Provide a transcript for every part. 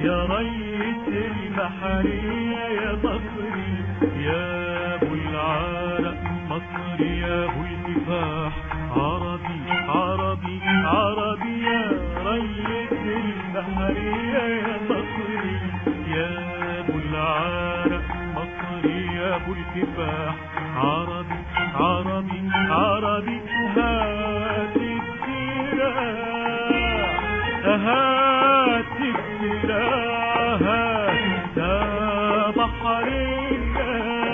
يا ريس البحرية يا مصري يا ابو العرق مصري يا ابو الكفاح عربي عربي عربي يا ريس البحرية يا مصري يا ابو العرق مصري يا ابو الكفاح عربي عربي عربي هات السلاح هات السلاح يا بحرية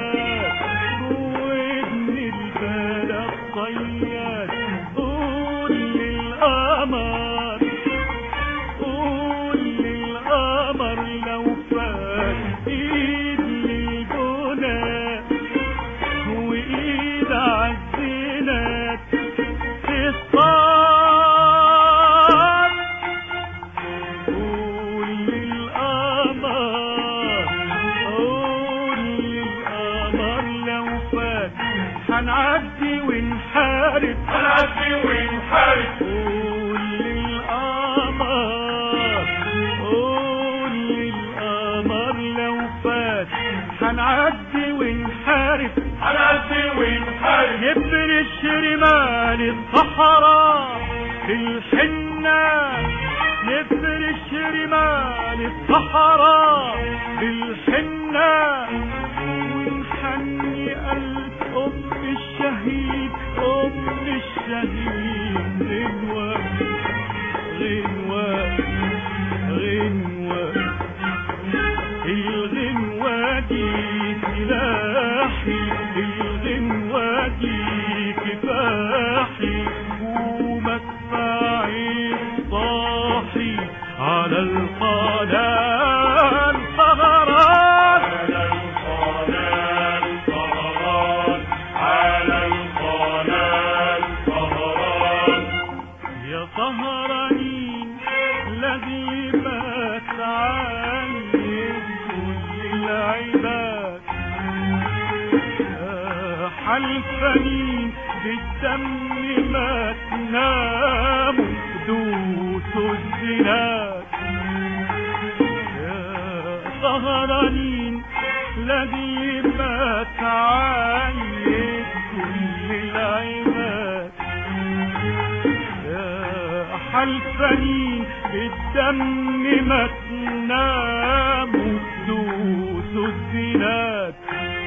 وابن البلد صياد قول للقمر قول للقمر لو فات ايد للجنى وايد عالزينات تصطاد قول للقمر قول للقمر لو فات هنعدي ونحارب هنعدي ونحارب قول للقمر قول للقمر لو فات هنعدي ونحارب هنعدي ونحارب نفرش رمال الصحراء بالحنة نفرش رمال الصحراء بالحنة ونحني قلب أم الشهيد أم الشهيد غنوة غنوة غنوة الغنوة دي سلاحي الغنوة دي كفاحي ومدفعي صاحي على القناة القمرات على القناة القمران على القناة القمران يا سهرانين الذي ما تعلم كل العباد يا حلفانين بالدم ما تناموا دوسوا الزناد يا سهرانين الذي ما تعلم كل العباد يا حلفانين بالدم ما تناموا دوسوا الزناد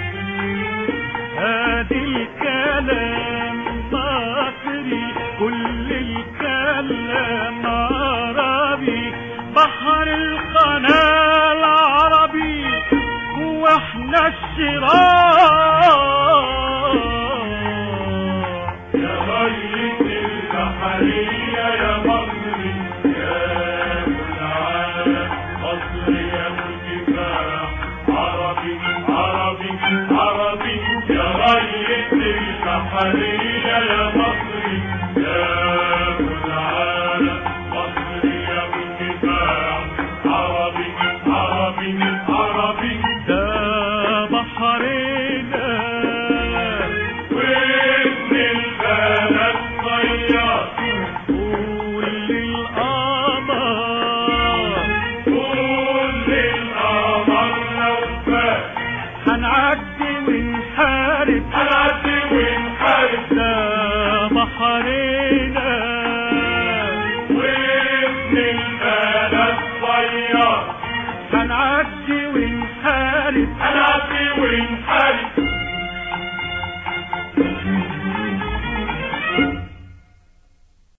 ادي الكلام مصري كل الكلام عربي بحر القناة العربي واحنا الشراع يا ريس البحرية يا مصري يا ابو العالم مصري يا ابو الكفاح عربي عربي عربي يا ريس البحرية يا مصري يا ابو العالم مصري يا ابو الكفاح عربي عربي عربي ده بحرنا وابن البلد صياد قول للقمر قول للقمر لو فات هنعدي ونحارب هنعدي ونحارب ده بحرنا